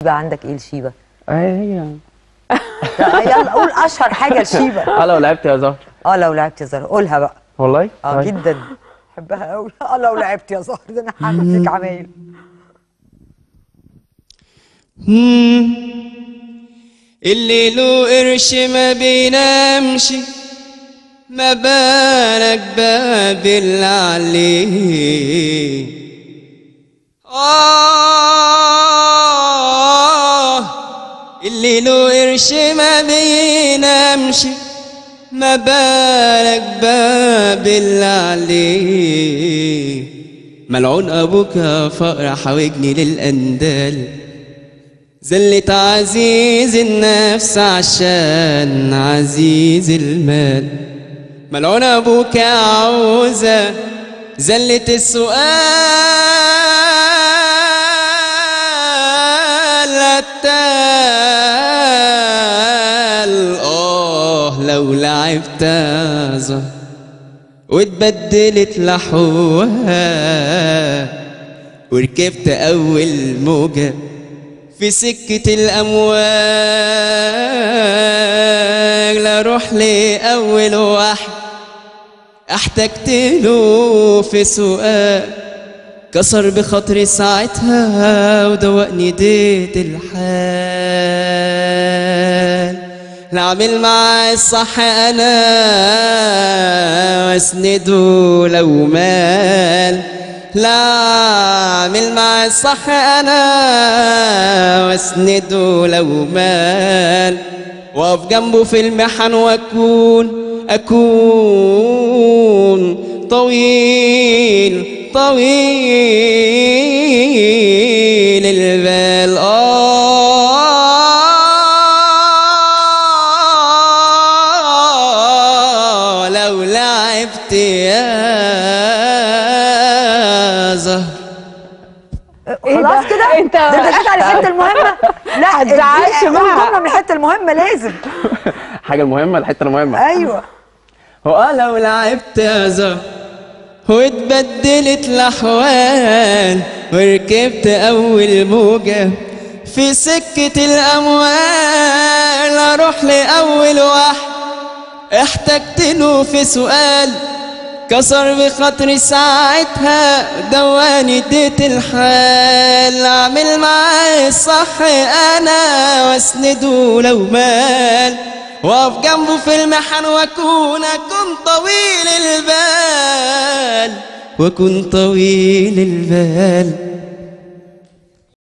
شيبه عندك ايه الشيبه هي يلا قول اشهر حاجه لشيبه اه لو لعبت يا زهر اه لو لعبت يا زهر قولها بقى والله اه طيب. جدا بحبها قوي اه لو لعبت يا زهر ده انا هعمل فيك عمايل اللي له قرش ما بينامش ما بالك باب اللي عليه آه اللي له قرش ما بينامش ما بالك باب اللي عليه ملعون أبوك يا فقر حاوجني للأندال زلت عزيز النفس عشان عزيز المال ملعون ابوك يا عوزة زلت السؤال التال اه لو لعبت زهر واتبدلت لحوها وركبت اول موجه في سكة الأمواج اروح لأول واحد احتجت له في سؤال كسر بخاطري ساعتها ودوقني ديت الحال نعمل معاه الصح انا واسنده لو مال لا اعمل مع الصح انا واسنده لو مال واقف جنبه في المحن واكون اكون طويل طويل البال آه لو لعبت يا زهر خلاص كده انت ده انت جيت على الحته المهمه لا هتزعلش دي- بقى. قول جمله من الحته المهمه لازم حاجه المهمه الحته المهمه ايوه هو لو لعبت يا زهر واتبدلت الاحوال وركبت اول موجة في سكة الاموال اروح لاول واحد احتجت له في سؤال كسر بخاطري ساعتها دواني اديت الحال اعمل معاه الصح انا واسنده لو مال واقف جنبه في المحن واكون اكون طويل البال واكون طويل البال